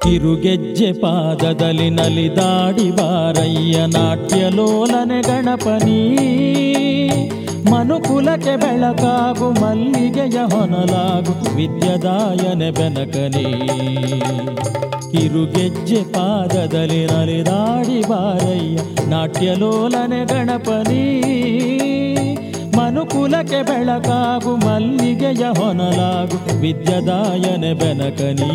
ಕಿರುಗೆಜ್ಜೆ ಪಾದದಲ್ಲಿ ನಲಿದಾಡಿ ಬಾರಯ್ಯ ನಾಟ್ಯಲೋಲನೆ ಗಣಪನಿ ಮನುಕುಲಕ್ಕೆ ಬೆಳಕಾಗು ಮಲ್ಲಿಗೆಯ ಹೊನಲಾಗು ವಿದ್ಯದಾಯನೆ ಬೆನಕನಿ ಕಿರುಗೆಜ್ಜೆ ಪಾದದಲ್ಲಿ ನಲಿದಾಡಿ ಬಾರಯ್ಯ ನಾಟ್ಯಲೋಲನೆ ಗಣಪನಿ ಮನುಕುಲಕ್ಕೆ ಬೆಳಕಾಗು ಮಲ್ಲಿಗೆಯ ಹೊನಲಾಗು ವಿದ್ಯದಾಯನೆ ಬೆನಕನಿ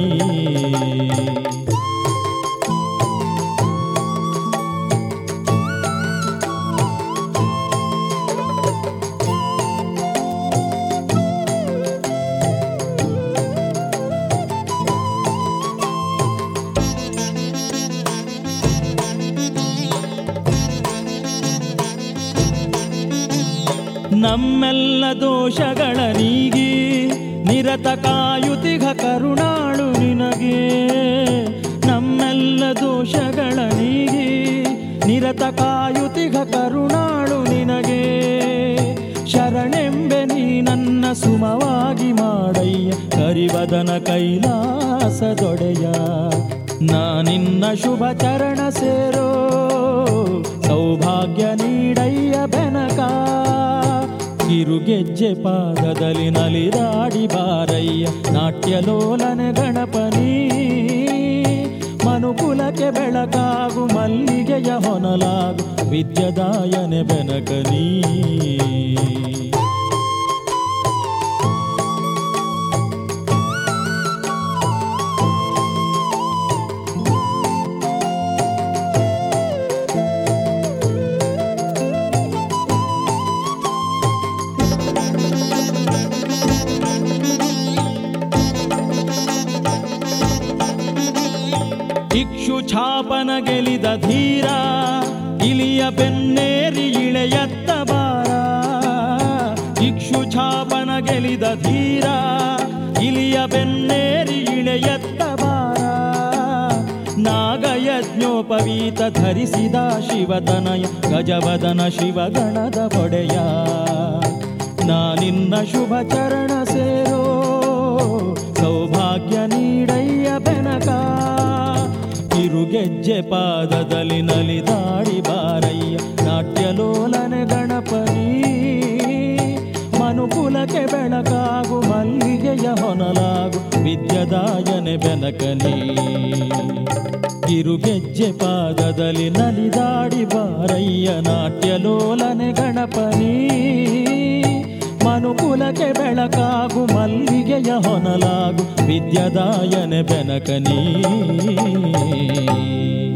ನಮ್ಮೆಲ್ಲ ದೋಷಗಳ ನೀಗಿ ನಿರತ ಕಾಯುತಿಗ ಕರುಣಾಳು ನಿನಗೆ ನಮ್ಮೆಲ್ಲ ದೋಷಗಳ ನೀಗಿ ನಿರತ ಕಾಯುತಿಗ ಕರುಣಾಳು ನಿನಗೆ ಶರಣೆಂಬೆ ನೀ ನನ್ನ ಸುಮವಾಗಿ ಮಾಡಯ್ಯ ಕರಿವದನ ಕೈಲಾಸದೊಡೆಯ ನಾನಿನ್ನ ಶುಭ ಚರಣ ಸೇರೋ ಸೌಭಾಗ್ಯ ನೀಡಯ್ಯ ಬೆನಕ ಕಿರುಗೆಜ್ಜೆ ಪಾದದಲ್ಲಿ ನಲಿದಾಡಿ ಬಾರಯ್ಯ ನಾಟ್ಯಲೋಲನೆ ಗಣಪನಿ ಮನುಕುಲಕ್ಕೆ ಬೆಳಕಾಗು ಮಲ್ಲಿಗೆಯ ಹೊನಲಾಗು ವಿದ್ಯದಾಯನೆ ಬೆನಕನೀ ಇಕ್ಷು ಛಾಪನ ಗೆಲಿದ ಧೀರ ಇಲಿಯ ಬೆನ್ನೇರಿ ಇಳೆಯತ್ತ ಬಾರ ಇಕ್ಷು ಛಾಪನ ಗೆಲಿದ ಧೀರ ಇಲಿಯ ಬೆನ್ನೇರಿ ಇಳೆಯತ್ತ ಬಾರ ನಾಗಯಜ್ಞೋಪವೀತ ಧರಿಸಿದ ಶಿವತನಯ ಗಜವದನ ಶಿವಗಣದ ಒಡೆಯ ನಾನಿನ್ನ ಶುಭ ಚರಣ ಸೇರೋ ಸೌಭಾಗ್ಯ ನೀಡಯ್ಯ ಬೆನಕ ಕಿರುಗೆಜ್ಜೆ ಪಾದದಲ್ಲಿ ನಲಿದಾಡಿ ಬಾರಯ್ಯ ನಾಟ್ಯಲೋಲನೆ ಗಣಪನಿ ಮನುಕುಲಕ್ಕೆ ಬೆಳಕಾಗು ಮಲ್ಲಿಗೆಯ ಹೊನಲಾಗು ವಿದ್ಯದಾಯನೆ ಬೆನಕನಿ ಕಿರುಗೆಜ್ಜೆ ಪಾದದಲ್ಲಿ ನಲಿದಾಡಿ ಬಾರಯ್ಯ ನಾಟ್ಯಲೋಲನೆ ಗಣಪನಿ ಮನುಕುಲಕ್ಕೆ ಬೆಳಕಾಗು ಮಲ್ಲಿಗೆಯ ಹೊನಲಾಗು ವಿದ್ಯದಾಯನೆ ಬೆನಕನೀ